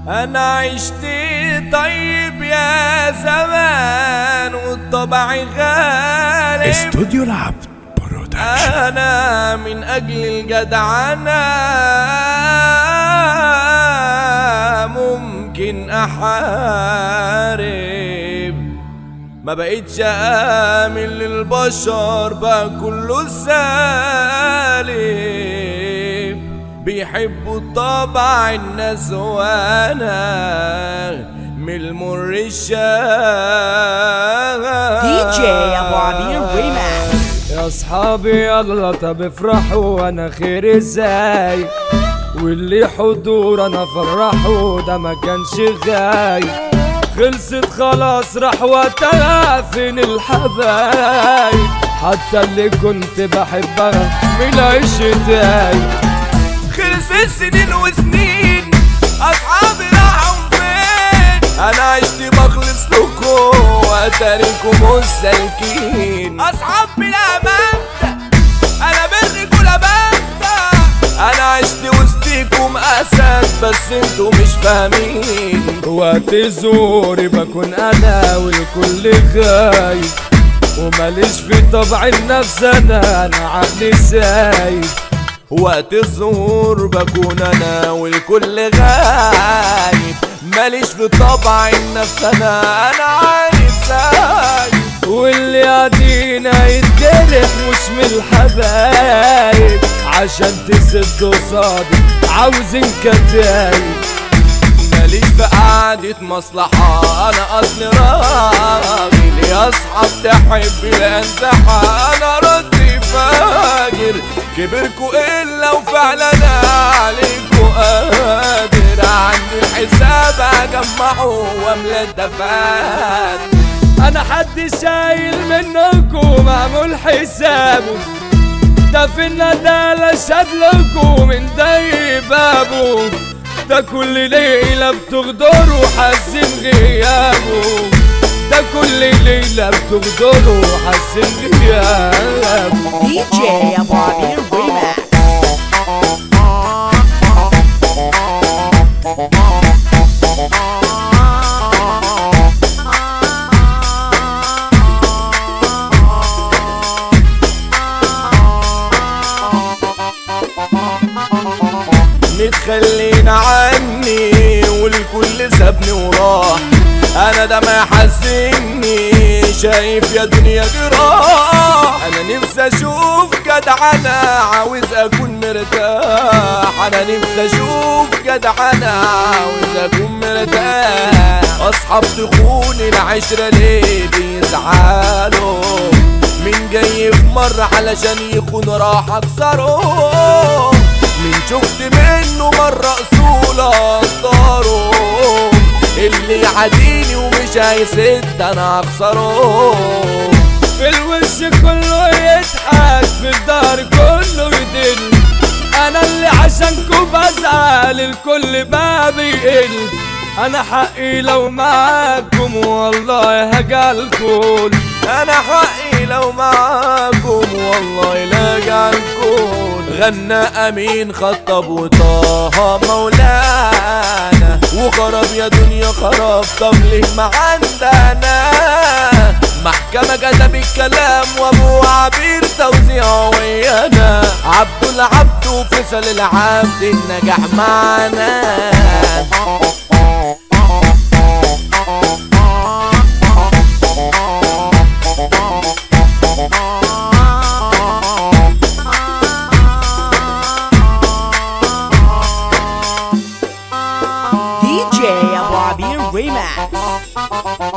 انا عشت طيب يا زمان والطبع غالب استوديو العبد برودكشن انا من اجل الجدعنة ممكن احارب ما بقيتش امن للبشر بقى كله سالب بيحبوا طبع الناس وانا من المر الشاب دي جي ابو عبير ريماكس يا اصحابي يلا طب افرحوا وانا خير ازاي واللي حضور انا فرحه ده ما كانش غايب خلصت خلاص راح وقتها فين الحبايب حتى اللي كنت بحبها ملهاش دايب خلص السنين وسنين اصحابي راحوا فين انا عشت بخلص لكم واتاريكم السالكين اصحاب بلا مبدا انا بالرجوله ببدا انا عشت وسطيكم اسد بس انتوا مش فاهمين وقت زوري بكون انا والكل غايب وماليش في طبع النفس انا انا عقلي سايب وقت الظهور بكون انا والكل غايب ماليش في طبع النفس انا انا عارف سايب واللي قاعدين هيتجرح مش من الحبايب عشان تسد قصادي عاوزين كتايب ماليش في قعدة مصلحة أنا أصل راجل يا أصحاب تحب الأنزحة أنا ردي فاجر كبركوا إلا وفعلا عليكوا قادر عندي الحساب أجمعه وأملى الدفات انا حد شايل منكم معمول حسابه ده في الندالة شاد لكم من داي بابه ده كل ليلة بتغدروا حاسين غيابه ده كل ليلة بتغدروا حاسين غيابه دي جي ابو عبير ريماكس متخلين عني والكل سابني وراح انا ده ما يحزني شايف يا دنيا جراح انا نفسي اشوف جدعنة عاوز اكون مرتاح انا نفسي اشوف جدعنة عاوز اكون مرتاح اصحاب تخون العشرة ليه بيزعلوا مين جاي في مرة علشان يخون راح اكسره من شفت منه مرة اصولة اقدره اللي يعاديني ومش هيسد انا هخسره في الوش كله يضحك في الدار كله يدل انا اللي عشانكو بزعل الكل بقى بيقل انا حقي لو معاكم والله هجالكم انا حقي لو معاكم والله لا جالكم غنى امين خطب وطه مولانا وخرب يا دنيا خرب طب ليه ما عندنا محكمة كتب الكلام وابو عبير توزيع ويانا عبد العبد وفصل العبد النجاح معنا دي جي ابو عبير ريماكس